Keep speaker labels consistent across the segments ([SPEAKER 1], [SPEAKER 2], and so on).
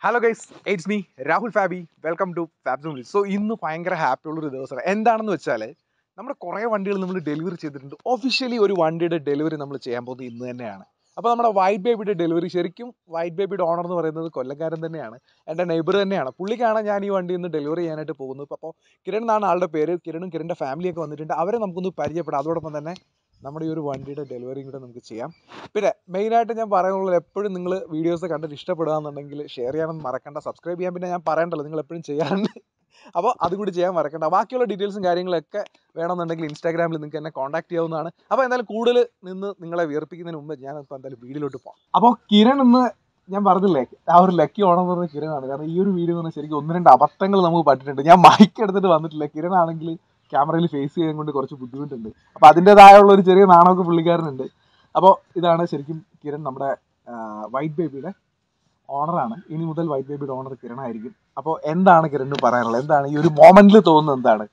[SPEAKER 1] Hello guys it's me Rahul Fabi welcome to Fabzoom so ഇന്ന് ഭയങ്കര happy ഉള്ളൊരു ദിവസമാണ് എന്താണെന്ന് വെച്ചാൽ നമ്മുടെ കുറേ വണ്ടികൾ നമ്മൾ ഡെലിവറി ചെയ്തിട്ടുണ്ട് ഒഫീഷ്യലി ഒരു വണ്ടിയുടെ ഡെലിവറി നമ്മൾ ചെയ്യാൻ പോകുന്നത് ഇന്ന് തന്നെയാണ് അപ്പോൾ നമ്മുടെ വൈറ്റ് ബേബിയുടെ ഡെലിവറി ശരിക്കും വൈറ്റ് ബേബിയുടെ ഓണർ എന്ന് പറയുന്നത് കൊല്ലക്കാരൻ തന്നെയാണ് എൻ്റെ നെയ്ബർ തന്നെയാണ് പുള്ളിക്കാണ് ഞാൻ ഈ വണ്ടി ഇന്ന് ഡെലിവറി ചെയ്യാനായിട്ട് പോകുന്നത് അപ്പോൾ കിരൺ എന്നാണ് ആളുടെ പേര് കിരണും കിരണിൻ്റെ ഫാമിലിയൊക്കെ വന്നിട്ടുണ്ട് അവരെ നമുക്കൊന്ന് പരിചയപ്പെടാം അതോടൊപ്പം തന്നെ നമ്മുടെ ഈ ഒരു വണ്ടിയുടെ ഡെലിവറിയും കൂടെ നമുക്ക് ചെയ്യാം പിന്നെ മെയിനായിട്ട് ഞാൻ പറയുന്നത് എപ്പോഴും നിങ്ങൾ വീഡിയോസ് കണ്ടിട്ട് ഇഷ്ടപ്പെടുകയെന്നുണ്ടെങ്കിൽ ഷെയർ ചെയ്യാനൊന്നും മറക്കണ്ട സബ്സ്ക്രൈബ് ചെയ്യാൻ പിന്നെ ഞാൻ പറയണ്ടല്ലോ നിങ്ങൾ എപ്പോഴും ചെയ്യാറുണ്ട് അപ്പോൾ അതും കൂടി ചെയ്യാൻ മറക്കണ്ട ബാക്കിയുള്ള ഡീറ്റെയിൽസും കാര്യങ്ങളൊക്കെ വേണമെന്നുണ്ടെങ്കിൽ ഇൻസ്റ്റാഗ്രാമിൽ നിങ്ങൾക്ക് എന്നെ കോൺടാക്ട് ചെയ്യാവുന്നതാണ് അപ്പോൾ എന്തായാലും കൂടുതൽ നിന്ന് നിങ്ങളെ വിയർപ്പിക്കുന്നതിന് മുമ്പ് ഞാൻ ഇപ്പോൾ എന്തായാലും വീഡിയോയിലോട്ട് പോകാം അപ്പോൾ കിരൺ ഇന്ന് ഞാൻ പറഞ്ഞില്ലേ ആ ഒരു ലക്കി ഓണം എന്ന് പറഞ്ഞ കിരണാണ് കാരണം ഈ ഒരു വീഡിയോ എന്ന് പറഞ്ഞാൽ ശരിക്കും ഒന്ന് രണ്ട് അബദ്ധങ്ങൾ നമുക്ക് പറ്റിയിട്ടുണ്ട് ഞാൻ മൈക്ക് എടുത്തിട്ട് വന്നിട്ടില്ല കിരൺ ആണെങ്കിൽ ക്യാമറയിൽ ഫേസ് ചെയ്യാൻ കൊണ്ട് കുറച്ച് ബുദ്ധിമുട്ടുണ്ട് അപ്പോൾ അതിൻ്റെതായുള്ള ഒരു ചെറിയ നാണമൊക്കെ പുള്ളിക്കാരനുണ്ട് അപ്പോൾ ഇതാണ് ശരിക്കും കിരൺ നമ്മുടെ വൈറ്റ് ബേബിയുടെ ഓണറാണ് ഇനി മുതൽ വൈറ്റ് ബേബിയുടെ ഓണർ കിരൺ ആയിരിക്കും അപ്പോൾ എന്താണ് കിരണ് പറയാനുള്ളത് എന്താണ് ഈ ഒരു മൊമെന്റിൽ തോന്നുന്നത് എന്താണ്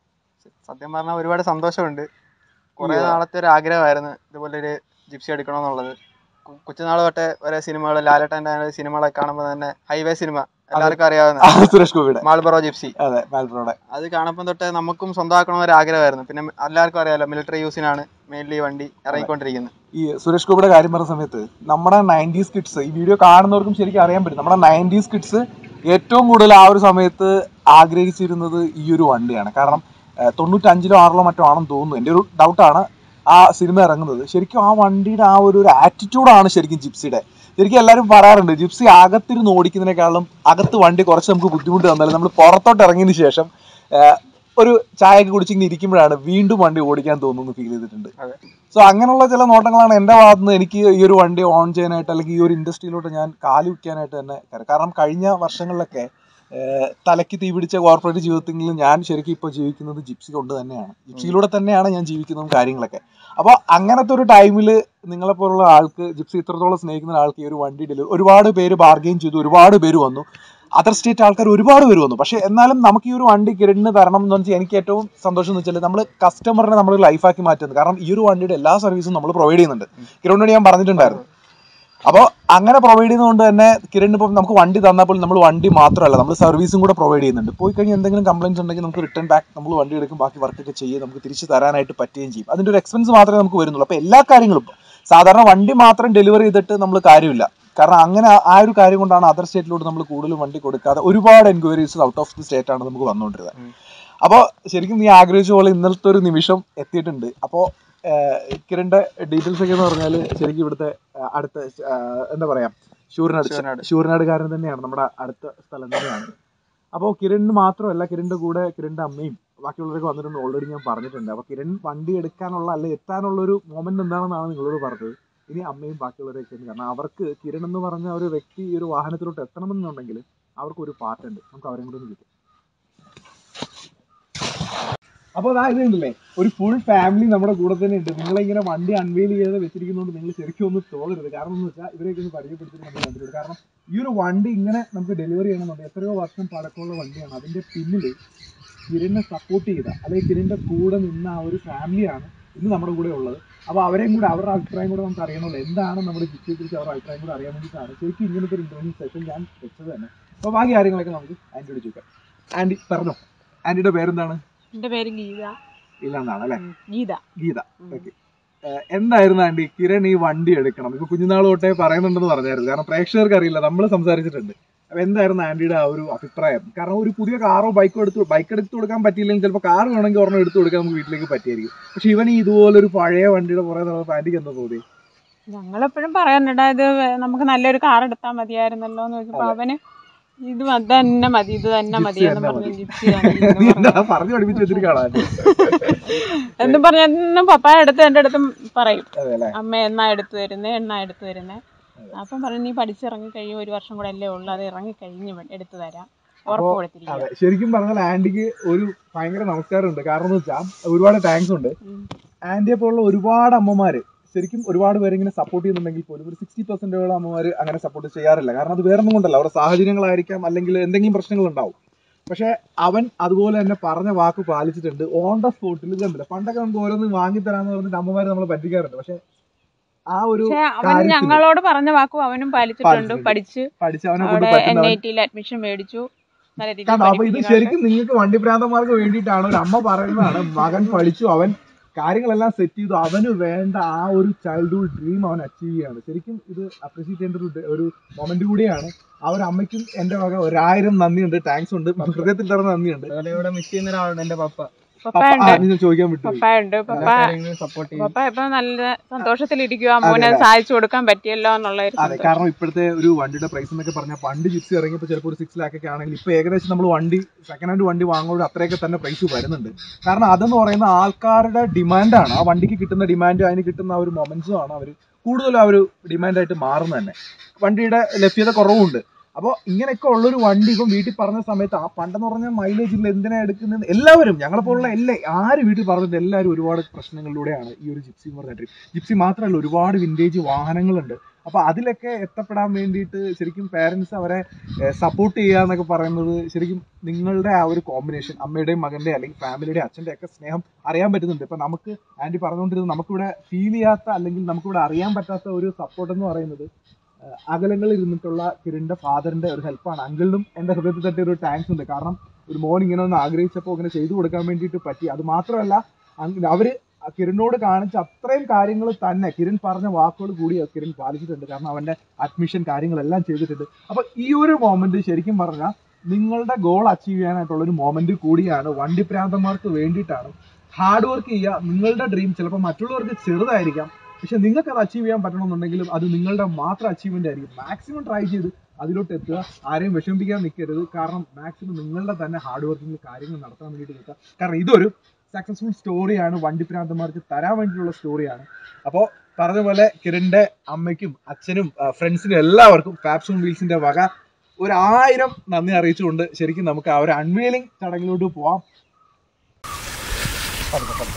[SPEAKER 2] സത്യം പറഞ്ഞാൽ ഒരുപാട് സന്തോഷമുണ്ട് കുറെ
[SPEAKER 1] Yeah.
[SPEAKER 2] നാളത്തെ ഒരു ആഗ്രഹമായിരുന്നു ഇതുപോലെ ഒരു ജിപ്സി എടുക്കണമെന്നുള്ളത് കു- കൊച്ചുനാൾ തൊട്ടേ ഒരേ സിനിമകൾ ലാലേട്ടൻ്റെ സിനിമകളൊക്കെ കാണുമ്പോൾ തന്നെ ഹൈവേ സിനിമ എല്ലാവർക്കും അറിയാവുന്ന
[SPEAKER 1] ആ, സുരേഷ് ഗോപിയുടെ
[SPEAKER 2] മാൾബറോ ജിപ്സി
[SPEAKER 1] അതെ മാൽബ്രോയുടെ
[SPEAKER 2] അത് കാണുമ്പോൾ തൊട്ടേ നമുക്കും സ്വന്തമാക്കണമെന്ന് ഒരു ആഗ്രഹമായിരുന്നു പിന്നെ എല്ലാവർക്കും അറിയാലോ മിലിറ്ററി യൂസിനാണ് മെയിൻലി വണ്ടി ഇറങ്ങിക്കൊണ്ടിരിക്കുന്നത്
[SPEAKER 1] ഈ സുരേഷ് ഗോപിയുടെ കാര്യം പറഞ്ഞ സമയത്ത് നമ്മുടെ നയൻറ്റീസ് കിഡ്സ് ഈ വീഡിയോ കാണുന്നവർക്കും ശരിക്കും അറിയാൻ പറ്റും നമ്മുടെ നയൻറ്റീസ് കിഡ്സ് ഏറ്റവും കൂടുതൽ ആ ഒരു സമയത്ത് ആഗ്രഹിച്ചിരുന്നത് ഈ ഒരു വണ്ടിയാണ് കാരണം ഏഹ്, തൊണ്ണൂറ്റഞ്ചിലോ ആറിലോ മറ്റോ ആണെന്ന് തോന്നുന്നു എൻ്റെ ഒരു ഡൗട്ടാണ് ആ സിനിമ ഇറങ്ങുന്നത് ശരിക്കും ആ വണ്ടിയുടെ ആ ഒരു ഒരു ആറ്റിറ്റ്യൂഡാണ് ശരിക്കും ജിപ്സിയുടെ ശരിക്കും എല്ലാവരും പറയാറുണ്ട് ജിപ്സി അകത്തിരുന്ന് ഓടിക്കുന്നതിനേക്കാളും അകത്ത് വണ്ടി കുറച്ച് നമുക്ക് ബുദ്ധിമുട്ട് തന്നാലും നമ്മൾ പുറത്തോട്ട് ഇറങ്ങിയതിന് ശേഷം ഏഹ്, ഒരു ചായയൊക്കെ കുടിച്ചിങ്ങനെ ഇരിക്കുമ്പോഴാണ് വീണ്ടും വണ്ടി ഓടിക്കാൻ തോന്നുന്നു ഫീൽ ചെയ്തിട്ടുണ്ട്
[SPEAKER 2] അതെ.
[SPEAKER 1] സോ അങ്ങനെയുള്ള ചില നോട്ടങ്ങളാണ് എൻ്റെ ഭാഗത്ത് നിന്ന് എനിക്ക് ഈ ഒരു വണ്ടി ഓൺ ചെയ്യാനായിട്ട് അല്ലെങ്കിൽ ഈ ഒരു ഇൻഡസ്ട്രിയിലോട്ട് ഞാൻ കാല് വയ്ക്കാനായിട്ട് തന്നെ കയറി. കാരണം കഴിഞ്ഞ വർഷങ്ങളിലൊക്കെ ഏഹ്, തലയ്ക്ക് തീ പിടിച്ച കോർപ്പറേറ്റ് ജീവിതത്തിൽ ഞാൻ ശരിക്കും ഇപ്പോൾ ജീവിക്കുന്നത് ജിപ്സി കൊണ്ട് തന്നെയാണ് ജിപ്സിയിലൂടെ തന്നെയാണ് ഞാൻ ജീവിക്കുന്നതും കാര്യങ്ങളൊക്കെ അപ്പോൾ അങ്ങനത്തെ ഒരു ടൈമിൽ നിങ്ങളെപ്പോലുള്ള ആൾക്ക് ജിപ്സി ഇത്രത്തോളം സ്നേഹിക്കുന്ന ആൾക്ക് ഈ ഒരു വണ്ടി ഡെലിവറി ഒരുപാട് പേര് ബാർഗെയിൻ ചെയ്തു ഒരുപാട് പേര് വന്നു അതർ സ്റ്റേറ്റ് ആൾക്കാർ ഒരുപാട് പേര് വന്നു പക്ഷേ എന്നാലും നമുക്ക് ഈ ഒരു വണ്ടി കിരണിന് തരണം എന്ന് വെച്ചാൽ എനിക്ക് ഏറ്റവും സന്തോഷം എന്ന് വെച്ചാൽ നമ്മൾ കസ്റ്റമറിനെ നമ്മൾ ലൈഫാക്കി മാറ്റുന്നത് കാരണം ഈ ഒരു വണ്ടിയുടെ എല്ലാ സർവീസും നമ്മൾ പ്രൊവൈഡ് ചെയ്യുന്നുണ്ട് കിരണിനോട് ഞാൻ പറഞ്ഞിട്ടുണ്ടായിരുന്നു അപ്പോൾ അങ്ങനെ പ്രൊവൈഡ് ചെയ്യുന്നതുകൊണ്ട് തന്നെ കിരൺ ഇപ്പം നമുക്ക് വണ്ടി തന്നപ്പോൾ നമ്മൾ വണ്ടി മാത്രമല്ല നമ്മൾ സർവീസും കൂടെ പ്രൊവൈഡ് ചെയ്യുന്നുണ്ട് പോയി കഴിഞ്ഞാൽ എന്തെങ്കിലും കംപ്ലയിൻസ് ഉണ്ടെങ്കിൽ നമുക്ക് റിട്ടേൺ ബാക്ക് നമ്മൾ വണ്ടി എടുക്കും ബാക്കി വർക്കൊക്കെ ചെയ്യും നമുക്ക് തിരിച്ച് തരാനായിട്ട് പറ്റുകയും ചെയ്യും അതിൻ്റെ ഒരു എക്സ്പെൻസ് മാത്രമേ നമുക്ക് വരുന്നുള്ളൂ അപ്പോൾ എല്ലാ കാര്യങ്ങളും സാധാരണ വണ്ടി മാത്രം ഡെലിവറി ചെയ്തിട്ട് നമ്മൾ കാര്യമില്ല കാരണം അങ്ങനെ ആ- ആ ഒരു കാര്യം കൊണ്ടാണ് അതർ സ്റ്റേറ്റിലോട്ട് നമ്മൾ കൂടുതലും വണ്ടി കൊടുക്കാതെ ഒരുപാട് enquiries out of the state ആണ് നമുക്ക് വന്നുകൊണ്ടിരുന്നത്
[SPEAKER 2] ഉം.
[SPEAKER 1] അപ്പോൾ ശരിക്കും നീ ആഗ്രഹിച്ച പോലെ ഇന്നലത്തെ ഒരു നിമിഷം എത്തിയിട്ടുണ്ട് അപ്പോൾ കിരണിന്റെ ഡീറ്റെയിൽസ് ഒക്കെ എന്ന് പറഞ്ഞാൽ ശരിക്കും ഇവിടുത്തെ ആ, അടുത്ത ആ, എന്താ പറയാ ശൂരനാട്
[SPEAKER 2] ശൂരനാട്.
[SPEAKER 1] ശൂരനാടുകാരൻ തന്നെയാണ് നമ്മുടെ അടുത്ത സ്ഥലം തന്നെയാണ് അപ്പോൾ കിരണിന് മാത്രമല്ല കിരണിന്റെ കൂടെ കിരണിന്റെ അമ്മയും ബാക്കിയുള്ളവരൊക്കെ വന്നിട്ടുണ്ട് ഓൾറെഡി ഞാൻ പറഞ്ഞിട്ടുണ്ട് അപ്പോൾ കിരൺ വണ്ടി എടുക്കാനുള്ള അല്ലെ എത്താനുള്ള ഒരു മൊമെന്റ് എന്താണെന്നാണ് നിങ്ങളോട് പറഞ്ഞത് ഇനി അമ്മയും ബാക്കിയുള്ളവരൊക്കെ ഉണ്ട് കാരണം അവർക്ക് കിരൺ എന്ന് പറഞ്ഞ ഒരു വ്യക്തി ഈ ഒരു വാഹനത്തിലോട്ട് എത്തണമെന്നുണ്ടെങ്കിൽ അവർക്ക് ഒരു പാട്ടുണ്ട് നമുക്ക് അവരെയും കൂടെ ഒന്ന് വിളിക്കാം അപ്പോൾ അതാ ഇതുണ്ടല്ലേ ഒരു ഫുൾ ഫാമിലി നമ്മുടെ കൂടെ തന്നെ ഉണ്ട് നിങ്ങളെ ഇങ്ങനെ വണ്ടി അൺവെയിൽ ചെയ്ത് വെച്ചിരിക്കുന്നതുകൊണ്ട് നിങ്ങൾ ശരിക്കും ഒന്ന് തോന്നരുത് കാരണം എന്ന് വെച്ചാൽ ഇവരെയൊക്കെ ഒന്ന് പരിചയപ്പെടുത്തിയിട്ട് നമ്മൾ കണ്ടിട്ടുണ്ട് കാരണം ഈ ഒരു വണ്ടി ഇങ്ങനെ നമുക്ക് ഡെലിവറി ചെയ്യണമെന്നുണ്ട് എത്രയോ വർഷം പഴക്കമുള്ള വണ്ടിയാണ് അതിന്റെ പിന്നിൽ കിരണിനെ സപ്പോർട്ട് ചെയ്ത അല്ലെങ്കിൽ കിരണിന്റെ കൂടെ നിന്ന ആ ഒരു ഫാമിലിയാണ് ഇന്ന് നമ്മുടെ കൂടെ ഉള്ളത് അപ്പോൾ അവരെയും കൂടെ അവരുടെ അഭിപ്രായം കൂടെ നമുക്ക് അറിയണമല്ലോ എന്താണ് നമ്മുടെ ജിറ്റിയെ കുറിച്ച് അവരുടെ അഭിപ്രായം കൂടെ അറിയാൻ വേണ്ടിയിട്ടാണ് ശരിക്കും ഇങ്ങനത്തെ ഒരു ഇന്റർവ്യൂ സെഷൻ ഞാൻ വെച്ചത് തന്നെ അപ്പോൾ ബാക്കി കാര്യങ്ങളൊക്കെ നമുക്ക് ആൻറ്റിയോട് ചോദിക്കാം ആൻറ്റി പറഞ്ഞോ ആൻറ്റിയുടെ പേരെന്താണ്
[SPEAKER 3] എന്റെ പേര് ഗീത
[SPEAKER 1] ഇല്ലെന്നാണ് അല്ലേ
[SPEAKER 3] ഉം, ഗീത
[SPEAKER 1] ഗീത
[SPEAKER 3] ഉം.
[SPEAKER 1] ഓക്കെ എന്തായിരുന്നു ആൻറ്റി കിരൺ ഈ വണ്ടി എടുക്കണം ഇപ്പൊ കുഞ്ഞുനാൾ തൊട്ടേ പറയുന്നുണ്ടെന്ന് പറഞ്ഞായിരുന്നു കാരണം പ്രേക്ഷകർക്ക് അറിയില്ല നമ്മൾ സംസാരിച്ചിട്ടുണ്ട് അപ്പൊ എന്തായിരുന്നു ആന്റിയുടെ ആ ഒരു അഭിപ്രായം കാരണം ഒരു പുതിയ കാറോ ബൈക്കോ എടുത്ത് ബൈക്ക് എടുത്ത് കൊടുക്കാൻ പറ്റിയില്ലെങ്കിൽ ചിലപ്പോൾ കാർ വേണമെങ്കിൽ ഒരെണ്ണം എടുത്ത് കൊടുക്കാൻ നമുക്ക് വീട്ടിലേക്ക് പറ്റിയായിരിക്കും പക്ഷെ ഇവൻ ഈ ഇതുപോലെ ഒരു പഴയ വണ്ടിയുടെ പുറകെ നടന്നപ്പോൾ ആന്റിക്ക് എന്താ തോന്നി
[SPEAKER 3] ഞങ്ങളെപ്പോഴും പറയാനുണ്ടാ ഇത് വേ- നമുക്ക് നല്ലൊരു കാർ എടുത്താൽ മതിയായിരുന്നല്ലോ എന്ന് ചോദിച്ചപ്പോ അവന് ഇത് മ- തന്നെ മതി ഇത് തന്നെ
[SPEAKER 1] ജിപ്സി
[SPEAKER 3] മതി എന്ന്
[SPEAKER 1] തന്നെ
[SPEAKER 3] പറഞ്ഞു
[SPEAKER 1] മതി.
[SPEAKER 3] ജിപ്സി മതി എന്ന്
[SPEAKER 1] നീ
[SPEAKER 3] പറഞ്ഞു.
[SPEAKER 1] എന്താ പറഞ്ഞു പഠിപ്പിച്ച് വെച്ചിരിക്കുകയാണ് ആന്റി
[SPEAKER 3] എന്നും പറഞ്ഞ എന്നും പപ്പ എടുത്ത് എൻ്റെ അടുത്തും പറയും
[SPEAKER 1] അതെ അല്ലേ
[SPEAKER 3] അമ്മ എന്നാ എടുത്തു തരുന്നേ എണ്ണ എടുത്തു തരുന്നേ അപ്പം പറഞ്ഞു നീ പഠിച്ചിറങ്ങി കഴിയും ഒരു വർഷം കൂടെ അല്ലേ ഉള്ളൂ അത് ഇറങ്ങി കഴിഞ്ഞ് വേ- എടുത്തു തരാം ഉറപ്പ് കൊടുത്തിരിക്കുക
[SPEAKER 1] അതെ ശരിക്കും പറഞ്ഞാൽ ആന്റിക്ക് ഒരു ഭയങ്കര നമസ്കാരമുണ്ട് കാരണം എന്ന് വെച്ചാൽ ഒരുപാട് താങ്ക്സ് ഉണ്ട്
[SPEAKER 3] ഉം.
[SPEAKER 1] ആന്റിയെ പോലുള്ള ഒരുപാട് അമ്മമാര് ശരിക്കും ഒരുപാട് പേര് ഇങ്ങനെ സപ്പോർട്ട് ചെയ്യുന്നുണ്ടെങ്കിൽ പോലും ഒരു സിക്സ്റ്റി പെർസെന്റോളം അമ്മമാര് അങ്ങനെ സപ്പോർട്ട് ചെയ്യാറില്ല കാരണം അത് വേറെ ഒന്നും കൊണ്ടല്ല അവരുടെ സാഹചര്യങ്ങളായിരിക്കാം അല്ലെങ്കിൽ എന്തെങ്കിലും പ്രശ്നങ്ങൾ ഉണ്ടാവും പക്ഷെ അവൻ അതുപോലെ തന്നെ പറഞ്ഞ വാക്ക് പാലിച്ചിട്ടുണ്ട് ഓൺ ദ സ്പോട്ടിൽ കണ്ടില്ല പണ്ടൊക്കെ നമുക്ക് ഓരോന്ന് വാങ്ങിത്തരാന്ന് പറഞ്ഞിട്ട് അമ്മമാര് നമ്മളെ പറ്റിക്കാറുണ്ട് പക്ഷെ ആ ഒരു
[SPEAKER 3] പക്ഷെ അവൻ
[SPEAKER 1] കാര്യത്തില്
[SPEAKER 3] ഞങ്ങളോട് പറഞ്ഞ വാക്കും അവനും പാലിച്ചിട്ടുണ്ട്
[SPEAKER 1] പാലിച്ചിട്ടുണ്ട്.
[SPEAKER 3] പഠിച്ച്
[SPEAKER 1] പഠിച്ച് അവനെ കൊണ്ട്
[SPEAKER 3] അവിടെ എൻ
[SPEAKER 1] പറ്റുന്ന
[SPEAKER 3] ഐ ടിയിൽ അഡ്മിഷൻ മേടിച്ചു നല്ല രീതിയിൽ
[SPEAKER 1] കാരണം അപ്പൊ ഇത്
[SPEAKER 3] പഠിപ്പിക്കുന്നുണ്ട്.
[SPEAKER 1] ശരിക്കും നിങ്ങൾക്ക് വണ്ടിഭ്രാന്തന്മാർക്ക് വേണ്ടിയിട്ടാണ് ഒരു അമ്മ പറയുന്നതാണ് മകൻ പഠിച്ചു അവൻ കാര്യങ്ങളെല്ലാം സെറ്റ് ചെയ്തു അവന് വേണ്ട ആ ഒരു ചൈൽഡ്ഹുഡ് ഡ്രീം അവൻ അച്ചീവ് ചെയ്യാണ് ശരിക്കും ഇത് അപ്രീഷിയേറ്റ് ചെയ്യേണ്ട ഒരു ഡ- ഒരു മൊമെന്റ് കൂടിയാണ് ആ ഒരു അമ്മയ്ക്കും എന്റെ വക ഒരായിരം നന്ദിയുണ്ട് താങ്ക്സ് ഉണ്ട് ഹൃദയത്തിൽ തരുന്ന നന്ദിയുണ്ട്
[SPEAKER 2] അതുപോലെ ഇവിടെ മിസ് ചെയ്യുന്ന ഒരാളുണ്ട് എന്റെ പപ്പ
[SPEAKER 1] പപ്പ ആ,
[SPEAKER 3] പപ്പയുണ്ട്
[SPEAKER 1] നീ ചോദിക്കാൻ വിട്ടു
[SPEAKER 3] പപ്പയുണ്ട് പപ്പ
[SPEAKER 2] എല്ലാ കാര്യങ്ങളും സപ്പോർട്ട് ചെയ്യും
[SPEAKER 3] പപ്പ ഇപ്പൊ നല്ല സന്തോഷത്തിലിരിക്കുക മോനെ സാധിച്ചു കൊടുക്കാൻ പറ്റിയല്ലോ എന്നുള്ള ഒരു
[SPEAKER 1] അതെ
[SPEAKER 3] സന്തോഷം.
[SPEAKER 1] കാരണം ഇപ്പോഴത്തെ ഒരു വണ്ടിയുടെ പ്രൈസ് എന്നൊക്കെ പറഞ്ഞാൽ പണ്ട് ജിപ്സി ഇറങ്ങിയപ്പോൾ ചിലപ്പോൾ ഒരു സിക്സ് ലാക്ക് ഒക്കെ ആണെങ്കിൽ ഇപ്പൊ ഏകദേശം നമ്മൾ വണ്ടി സെക്കൻഡ് ഹാൻഡ് വണ്ടി വാങ്ങുമ്പോൾ അത്രയൊക്കെ തന്നെ പ്രൈസ് വരുന്നുണ്ട് കാരണം അതെന്ന് പറയുന്ന ആൾക്കാരുടെ ഡിമാൻഡാണ് ആ വണ്ടിക്ക് കിട്ടുന്ന ഡിമാൻഡ് അതിന് കിട്ടുന്ന ആ ഒരു മൊമെന്റ്സും ആണ് അവർ കൂടുതലും ആ ഒരു ഡിമാൻഡായിട്ട് മാറുന്നത് തന്നെ വണ്ടിയുടെ ലഭ്യത കുറവുണ്ട് അപ്പോൾ ഇങ്ങനെയൊക്കെ ഉള്ളൊരു വണ്ടി ഇപ്പം വീട്ടിൽ പറഞ്ഞ സമയത്ത് ആ പണ്ടെന്ന് പറഞ്ഞാൽ മൈലേജ് ഇല്ല എന്തിനാ എടുക്കുന്നത് എല്ലാവരും ഞങ്ങളെപ്പോലുള്ള എല്ലാ ആര് വീട്ടിൽ പറഞ്ഞിട്ട് എല്ലാവരും ഒരുപാട് പ്രശ്നങ്ങളിലൂടെയാണ് ഈ ഒരു ജിപ്സി എന്ന് പറഞ്ഞ ട്രിപ്പ് ജിപ്സി മാത്രമല്ല ഒരുപാട് വിൻറ്റേജ് വാഹനങ്ങളുണ്ട് അപ്പൊ അതിലൊക്കെ എത്തപ്പെടാൻ വേണ്ടിയിട്ട് ശരിക്കും പേരൻസ് അവരെ സപ്പോർട്ട് ചെയ്യുക എന്നൊക്കെ പറയുന്നത് ശരിക്കും നിങ്ങളുടെ ആ ഒരു കോമ്പിനേഷൻ അമ്മയുടെയും മകന്റെ അല്ലെങ്കിൽ ഫാമിലിയുടെ അച്ഛന്റെ ഒക്കെ സ്നേഹം അറിയാൻ പറ്റുന്നുണ്ട് ഇപ്പൊ നമുക്ക് ആന്റി പറഞ്ഞുകൊണ്ടിരുന്നത് നമുക്കിവിടെ ഫീൽ ചെയ്യാത്ത അല്ലെങ്കിൽ നമുക്കിവിടെ അറിയാൻ പറ്റാത്ത ഒരു സപ്പോർട്ട് എന്ന് പറയുന്നത് ഏഹ് അകലങ്ങളിൽ ഇരുന്നിട്ടുള്ള കിരണിന്റെ ഫാദറിന്റെ ഒരു ഹെൽപ്പാണ് അങ്കിളിനും എന്റെ ഹൃദയത്തിൽ തട്ടിയ ഒരു താങ്ക്സ് ഉണ്ട് കാരണം ഒരു മോൻ ഇങ്ങനെ ഒന്ന് ആഗ്രഹിച്ചപ്പോൾ ഇങ്ങനെ ചെയ്തു കൊടുക്കാൻ വേണ്ടിയിട്ട് പറ്റി അത് മാത്രമല്ല അങ് അവര് ആ കിരണിനോട് കാണിച്ച അത്രയും കാര്യങ്ങൾ തന്നെ കിരൺ പറഞ്ഞ വാക്കുകൾ കൂടി കിരൺ പാലിച്ചിട്ടുണ്ട് കാരണം അവന്റെ അഡ്മിഷൻ കാര്യങ്ങളെല്ലാം ചെയ്തിട്ടുണ്ട് അപ്പൊ ഈ ഒരു മൊമെന്റ് ശരിക്കും പറഞ്ഞാൽ നിങ്ങളുടെ ഗോൾ അച്ചീവ് ചെയ്യാനായിട്ടുള്ള ഒരു മൊമെന്റ് കൂടിയാണ് വണ്ടി പ്രാന്തന്മാർക്ക് വേണ്ടിയിട്ടാണ് ഹാർഡ് വർക്ക് ചെയ്യുക നിങ്ങളുടെ ഡ്രീം ചിലപ്പോൾ മറ്റുള്ളവർക്ക് ചെറുതായിരിക്കാം പക്ഷെ നിങ്ങൾക്ക് അത് അച്ചീവ് ചെയ്യാൻ പറ്റണമെന്നുണ്ടെങ്കിലും അത് നിങ്ങളുടെ മാത്രം അച്ചീവ്മെന്റ് ആയിരിക്കും മാക്സിമം ട്രൈ ചെയ്ത് അതിലോട്ട് എത്തുക ആരെയും വിഷമിപ്പിക്കാൻ നിൽക്കരുത് കാരണം മാക്സിമം നിങ്ങളുടെ തന്നെ ഹാർഡ് വർക്കിംഗ് കാര്യങ്ങൾ നടത്താൻ വേണ്ടിയിട്ട് നിൽക്കുക കാരണം ഇതൊരു സക്സസ്ഫുൾ സ്റ്റോറിയാണ് വണ്ടി പ്രാന്തന്മാർക്ക് തരാൻ വേണ്ടിയിട്ടുള്ള സ്റ്റോറിയാണ് അപ്പോൾ പറഞ്ഞ പോലെ കിരണിന്റെ അമ്മയ്ക്കും അച്ഛനും ഫ്രണ്ട്സിനും എല്ലാവർക്കും ഫാബ്സൂൺ വീൽസിന്റെ വക ഒരു ആയിരം നന്ദി അറിയിച്ചുകൊണ്ട് ശരിക്കും നമുക്ക് ആ ഒരു അൺവീലിംഗ് ചടങ്ങിലോട്ട് പോവാം പതുക്കെ, പതുക്കെ.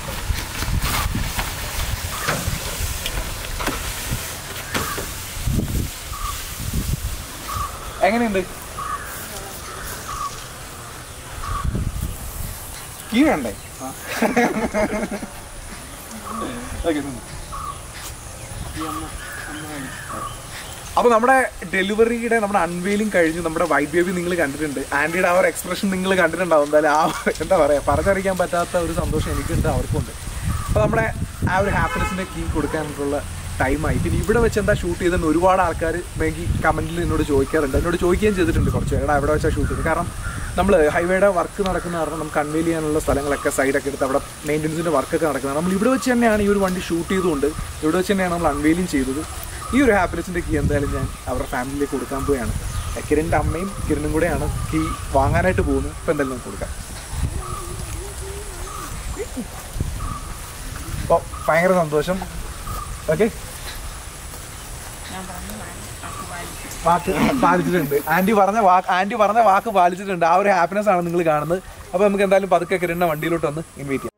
[SPEAKER 1] എങ്ങനെയുണ്ട് കീ വേണ്ടേ ഓക്കെ അപ്പൊ നമ്മുടെ ഡെലിവറിയുടെ നമ്മുടെ അൺവെയിലിംഗ് കഴിഞ്ഞു നമ്മുടെ വൈറ്റ് ബേബി നിങ്ങൾ കണ്ടിട്ടുണ്ട് ആന്റിയുടെ ആ ഒരു എക്സ്പ്രഷൻ നിങ്ങൾ കണ്ടിട്ടുണ്ടാവും എന്തായാലും ആ എന്താ പറയാ പറഞ്ഞറിയിക്കാൻ പറ്റാത്ത ഒരു സന്തോഷം എനിക്കുണ്ട് അവർക്കുണ്ട് അപ്പൊ നമ്മുടെ ആ ഒരു ഹാപ്പിനെസിന്റെ കീ കൊടുക്കാനുള്ള ടൈമായി പിന്നെ ഇവിടെ വെച്ച് എന്താ ഷൂട്ട് ചെയ്തെന്ന് ഒരുപാട് ആൾക്കാർ മേഗി കമന്റിൽ എന്നോട് ചോദിക്കാറുണ്ട് എന്നോട് ചോദിക്കുകയും ചെയ്തിട്ടുണ്ട് കുറച്ച് പേരുടെ അവിടെ വെച്ചാൽ ഷൂട്ട് ചെയ്തത് കാരണം നമ്മൾ ഹൈവേയുടെ വർക്ക് നടക്കുന്ന കാരണം നമുക്ക് കൺവെയിൽ ചെയ്യാനുള്ള സ്ഥലങ്ങളൊക്കെ സൈഡൊക്കെ എടുത്ത് അവിടെ മെയിൻ്റനൻസിൻ്റെ വർക്കൊക്കെ നടക്കുന്നത് നമ്മൾ ഇവിടെ വെച്ച് തന്നെയാണ് ഈ ഒരു വണ്ടി ഷൂട്ട് ചെയ്തുകൊണ്ട് ഇവിടെ വെച്ച് തന്നെയാണ് നമ്മൾ അൺവെയിലിംഗ് ചെയ്തത് ഈ ഒരു ഹാപ്പിനെസിൻ്റെ കീ എന്തായാലും ഞാൻ അവരുടെ ഫാമിലിയിലേക്ക് കൊടുക്കാൻ പോവുകയാണ് കിരണിൻ്റെ അമ്മയും കിരണും കൂടെയാണ് കീ വാങ്ങാനായിട്ട് പോകുന്നത് ഇപ്പം എന്തായാലും നമുക്ക് കൊടുക്കാം അപ്പോൾ ഭയങ്കര സന്തോഷം ഓക്കെ
[SPEAKER 3] ഞാൻ പറഞ്ഞു, വാക്ക് പാലിച്ചു.
[SPEAKER 1] വാക്ക് പാലിച്ചിട്ടുണ്ട് ആന്റി പറഞ്ഞ വാക്ക് ആന്റി പറഞ്ഞ വാക്ക് പാലിച്ചിട്ടുണ്ട് ആ ഒരു ഹാപ്പിനെസ് ആണ് നിങ്ങൾ കാണുന്നത് അപ്പോൾ നമുക്ക് എന്തായാലും പതുക്കെ കിരണിന്റെ വണ്ടിയിലോട്ട് വന്ന് ഇൻവൈറ്റ് ചെയ്യാം